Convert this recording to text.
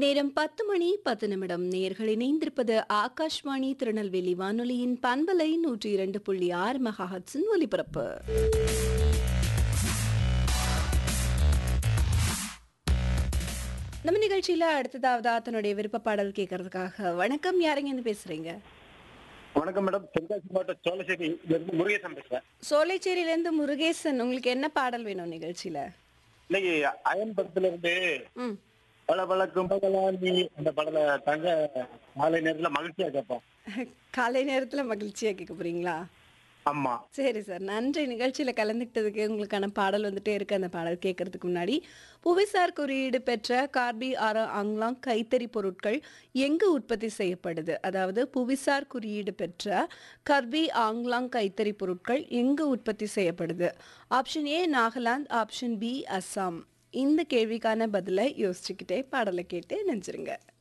நேரம் பத்து மணி பத்து நிமிடம் நேர்கள் இணைந்திருப்பது ஆகாஷ்வாணி திருநெல்வேலி வானொலியின் பண்பலை நூற்றி இரண்டு புள்ளி ஆறு மெகாஹட்ஸின் ஒலிபரப்பு நம்ம நிகழ்ச்சியில அடுத்ததாவதா தன்னுடைய விருப்ப பாடல் கேட்கறதுக்காக வணக்கம் யாருங்க இருந்து பேசுறீங்க வணக்கம் மேடம் தென்காசி மாவட்டம் சோழசேரி இருந்து முருகேசன் பேசுறேன் சோலைச்சேரியில இருந்து முருகேசன் உங்களுக்கு என்ன பாடல் வேணும் நிகழ்ச்சியில இன்னைக்கு அயன் படத்துல இருந்து ம் பல பழக்கும் பகலானி அந்த படல தங்க மாலை நேரத்துல மகிழ்ச்சியா கேட்போம் காலை நேரத்துல மகிழ்ச்சியா கேட்க போறீங்களா ஆமா சரி சார் நன்றி நிகழ்ச்சியில் கலந்துக்கிட்டதுக்கு உங்களுக்கான பாடல் வந்துட்டே இருக்கு அந்த பாடல் கேட்கறதுக்கு முன்னாடி புவிசார் குறியீடு பெற்ற கார்பி ஆர ஆங்லாங் கைத்தறி பொருட்கள் எங்கு உற்பத்தி செய்யப்படுது அதாவது புவிசார் குறியீடு பெற்ற கர்பி ஆங்லாங் கைத்தறி பொருட்கள் எங்கு உற்பத்தி செய்யப்படுது option A Nagaland option B Assam இந்த கேள்விக்கான பதிலை யோசிச்சுக்கிட்டே பாடலை கேட்டு நெஞ்சிருங்க